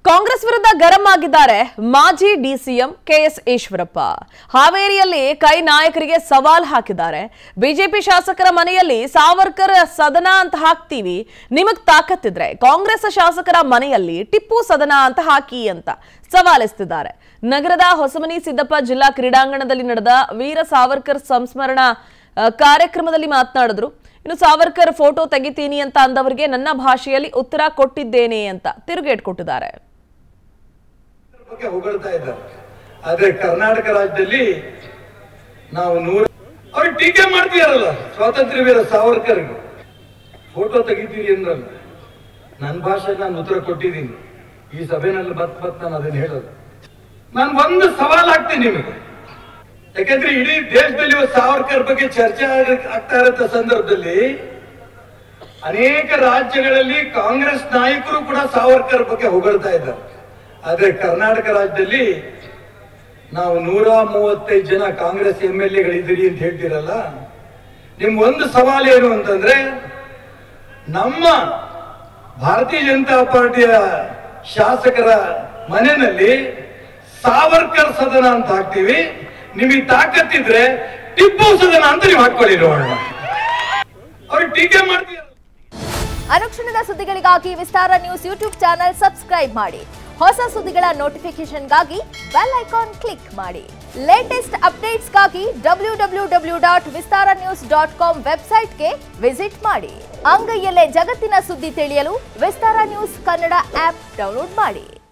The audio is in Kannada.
ಕಾಂಗ್ರೆಸ್ ವಿರುದ್ಧ ಗರಂ ಆಗಿದ್ದಾರೆ ಮಾಜಿ ಡಿಸಿಎಂ ಕೆಎಸ್ ಈಶ್ವರಪ್ಪ ಹಾವೇರಿಯಲ್ಲಿ ಕೈ ನಾಯಕರಿಗೆ ಸವಾಲ್ ಹಾಕಿದ್ದಾರೆ ಬಿಜೆಪಿ ಶಾಸಕರ ಮನೆಯಲ್ಲಿ ಸಾವರ್ಕರ್ ಸದನ ಅಂತ ಹಾಕ್ತೀವಿ ನಿಮಗ್ ತಾಕತ್ತಿದ್ರೆ ಕಾಂಗ್ರೆಸ್ ಶಾಸಕರ ಮನೆಯಲ್ಲಿ ಟಿಪ್ಪು ಸದನ ಅಂತ ಹಾಕಿ ಅಂತ ಸವಾಲೆಸ್ತಿದ್ದಾರೆ ನಗರದ ಹೊಸಮನಿ ಸಿದ್ದಪ್ಪ ಜಿಲ್ಲಾ ಕ್ರೀಡಾಂಗಣದಲ್ಲಿ ನಡೆದ ವೀರ ಸಾವರ್ಕರ್ ಸಂಸ್ಮರಣಾ ಆ, ಕಾರ್ಯಕ್ರಮದಲ್ಲಿ ಮಾತನಾಡಿದ್ರು ಇನ್ನು ಸಾವರ್ಕರ್ ಫೋಟೋ ತೆಗಿತೀನಿ ಅಂತ ಅಂದವರಿಗೆ ನನ್ನ ಭಾಷೆಯಲ್ಲಿ ಉತ್ತರ ಕೊಟ್ಟಿದ್ದೇನೆ ಅಂತ ತಿರುಗೇಟ್ ಕೊಟ್ಟಿದ್ದಾರೆ ಬಗ್ಗೆ ಹೊಗಳ್ತಾ ಇದ್ದಾರೆ ಆದ್ರೆ ಕರ್ನಾಟಕ ರಾಜ್ಯದಲ್ಲಿ ನಾವು ನೂರ ಅವ್ರು ಟೀಕೆ ಮಾಡ್ತೀಯಾರಲ್ಲ ಸ್ವಾತಂತ್ರ್ಯ ವೀರ ಸಾವರ್ಕರ್ಗೆ ಫೋಟೋ ತೆಗಿತೀರಿ ಅಂದ್ರಲ್ಲ ನನ್ನ ಭಾಷೆ ನಾನು ಉತ್ತರ ಕೊಟ್ಟಿದ್ದೀನಿ ಈ ಸಭೆನಲ್ಲಿ ಮತ್ ಮತ್ ನಾನು ಅದನ್ನ ಹೇಳೋದು ನಾನು ಒಂದು ಸವಾಲ್ ಹಾಕ್ತೀನಿ ನಿಮಗೆ ಯಾಕಂದ್ರೆ ಇಡೀ ದೇಶದಲ್ಲಿ ಇವತ್ತು ಸಾವರ್ಕರ್ ಬಗ್ಗೆ ಚರ್ಚೆ ಆಗ- ಆಗ್ತಾ ಇರೋ ಸಂದರ್ಭದಲ್ಲಿ ಅನೇಕ ರಾಜ್ಯಗಳಲ್ಲಿ ಕಾಂಗ್ರೆಸ್ ನಾಯಕರು ಕೂಡ ಸಾವರ್ಕರ್ ಬಗ್ಗೆ ಹೊಗಳ್ತಾ ಇದ್ದಾರೆ ಆದ್ರೆ ಕರ್ನಾಟಕ ರಾಜ್ಯದಲ್ಲಿ ನಾವು ನೂರ ಮೂವತ್ತೈದು ಜನ ಕಾಂಗ್ರೆಸ್ ಎಂ ಎಲ್ ಎಗಳಿದ್ದೀರಿ ಅಂತ ಹೇಳ್ತೀರಲ್ಲ ನಿಮ್ ಒಂದು ಸವಾಲು ಏನು ಅಂತಂದ್ರೆ ನಮ್ಮ ಭಾರತೀಯ ಜನತಾ ಪಾರ್ಟಿಯ ಶಾಸಕರ ಮನೆಯಲ್ಲಿ ಸಾವರ್ಕರ್ ಸದನ ಅಂತ ಹಾಕ್ತೀವಿ ನಿಮಗೆ ತಾಕತ್ತಿದ್ರೆ ಟಿಪ್ಪು ಸದನ ಅಂತ ನೀವು ಹಾಕೊಳ್ಳಿ ನೋಡೋಣ ಅವ್ರು ಟೀಕೆ ಮಾಡ್ತೀರ ಅನುಕ್ಷಣದ ಸುದ್ದಿಗಳಿಗಾಗಿ Vistara news YouTube channel subscribe ಮಾಡಿ ಹೊಸ ಸುದ್ದಿಗಳ ನೋಟಿಫಿಕೇಶನ್ಗಾಗಿ ಬೆಲ್ ಐಕಾನ್ ಕ್ಲಿಕ್ ಮಾಡಿ ಲೇಟೆಸ್ಟ್ ಅಪ್ಡೇಟ್ಸ್ಗಾಗಿ W W W dot Vistara news dot com ವೆಬ್ಸೈಟ್ಗೆ ವಿಸಿಟ್ ಮಾಡಿ ಅಂಗೈಯಲ್ಲೇ ಜಗತ್ತಿನ ಸುದ್ದಿ ತಿಳಿಯಲು Vistara news Kannada app download ಮಾಡಿ